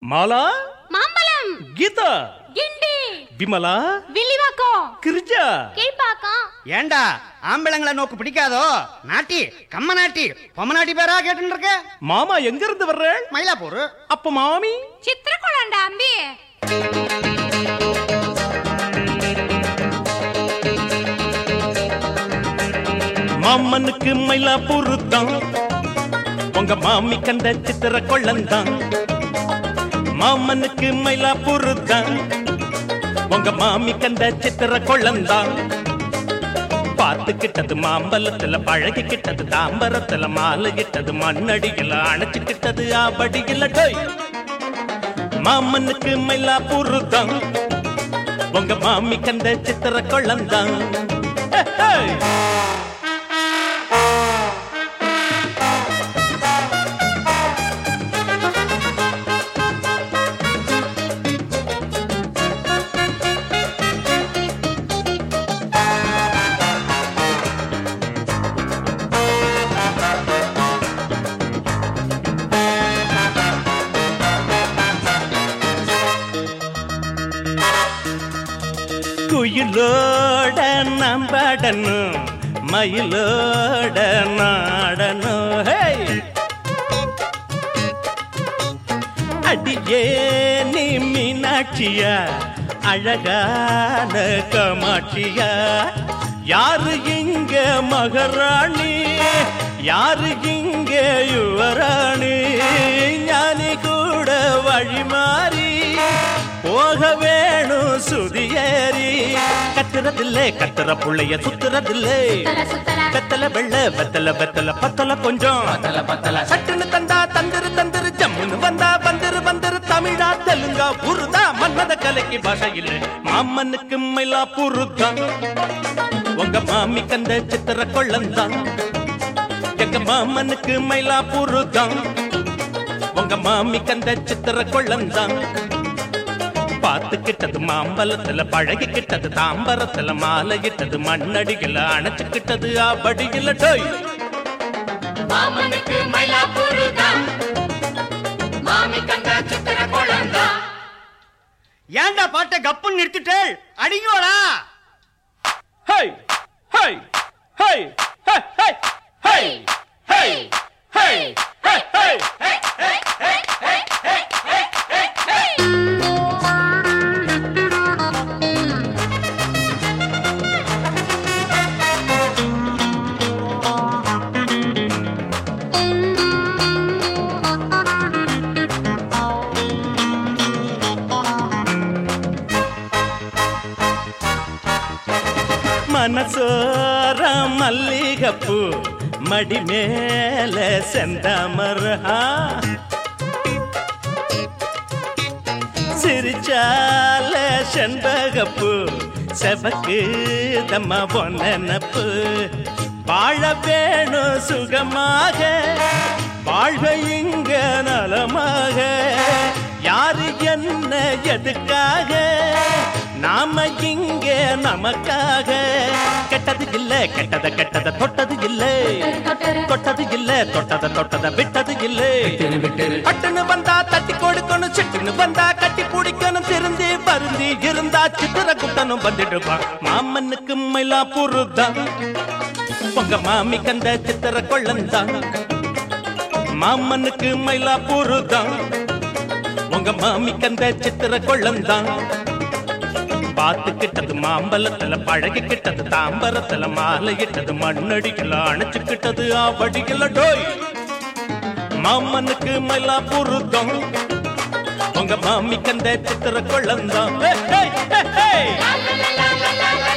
మాలా மாம்பழம் గీత கிண்டி விமலா வில்லிவாக்கம் கிரிஜா கீழ்பாக்கம் ஏண்டா ஆம்பளைங்கள நோக்கு பிடிக்காதோ நாட்டி கம்ம நாட்டி பொம்ம நாட்டி பேரா கேட்டுன்னு இருக்க மாமா எங்க இருந்து வர்ற மயிலாப்பூர் அப்ப மாமி சித்திரகுளம்டா அம்பி மாமனுக்கு மயிலாப்பூர் தான் உங்க மாமி கண்ட சித்திர கொள்ளந்தான் மாமனுக்கு மயிலாப்பூர் தான் உங்க மாமி கண்ட சித்திர கொள்ளந்தான் பார்த்துக்கிட்டது மாம்பழத்துல பழகிக்கிட்டது தாம்பரத்துல மாலையிட்டது மண்ணடியில அணைச்சுக்கிட்டது ஆபடியில டோய் மாமனுக்கு மயிலாப்பூர் தான் உங்க மாமி கண்ட சித்திர கொள்ளந்தான் ஹே, ஹே. குயிலோட நம்படணும் மயிலோட நாடணும் ஹே! அடியே நீ மீனாட்சியா அழகான கமாட்சியா யாரு இங்க மகராணி யாரு இங்க யுவராணி ஞானி கூட வழி மாறி போக வேணும் சுதியேறி கத்துறதில்லே கத்துற புள்ளைய சுத்துறதில்லே சுத்தல சுத்தல கத்தல வெள்ள வெத்தல வெத்தல பத்தல கொஞ்சம் சட்டுன்னு தந்தா தந்திரு தந்திரு ஜம்முன்னு வந்தா வந்திரு வந்திரு தமிழா தெலுங்கா புருதா மன்மத கலைக்கு பாஷை இல்லை மாமனுக்கு மயிலா புருதான் உங்க மாமி கந்த சித்திர கொள்ளந்தான் எங்க மாமனுக்கு மயிலா புருதான் உங்க மாமி கந்த சித்திர கொள்ளந்தான் பார்த்துக்கிட்டது மாம்பழத்துல பழகிக்கிட்டது தாம்பரத்துல மாலையிட்டது மண்ணடிகள அணைச்சுக்கிட்டது ஆபடியில டோய் மாமனுக்கு மயிலாப்பூர் தான் மாமி கண்ட சித்திர குளம் தான் ஏண்டா பாட்டை கப்புன்னு நிறுத்திட்டேள் அடிங்கோடா ஹே ஹே ஹே ஹே ஹே ஹே ஹே ஹே ஹே ஹே மனசோர மல்லிகப்பூ மடி மேல செந்தாமரா சிரிச்சால செண்பகப்பூ செவக்கு தம்மா பொன்னப்பு வாழ வேணும் சுகமாக வாழ்க இங்க நலமாக யாரு என்ன எதுக்காக நாம இங்க நமக்காக கெட்டது இல்ல கெட்டத கெட்டத தொட்டது இல்ல தொட்டரு தொட்டது இல்ல தொட்டத தொட்டத விட்டது இல்ல பட்டுன்னு வந்தா தட்டி கொடுக்கணும் சிட்டுன்னு வந்தா கட்டி பிடிக்கணும் திருந்தி பருந்தி இருந்தா சித்திர குட்டனும் வந்துடுவான் மாமனுக்கு மயிலா புருதான் உங்க மாமி கந்த சித்திர கொள்ளந்தான் மாமனுக்கு மயிலா புருதான் உங்க மாமி கந்த சித்திர கொள்ளந்தான் பார்த்துக்கிட்டது மாம்பழத்துல பழகிக்கிட்டது தாம்பரத்துல மாலையிட்டது மண்ணடிக்கல அணைச்சுக்கிட்டது ஆவடிக்கல டோய் மாமனுக்கு மயிலா புருதம் உங்க மாமி கந்த சித்திர கொள்ளந்தான் ஹே, ஹே, ஹே, ஹே. லா லா லா லா லா லா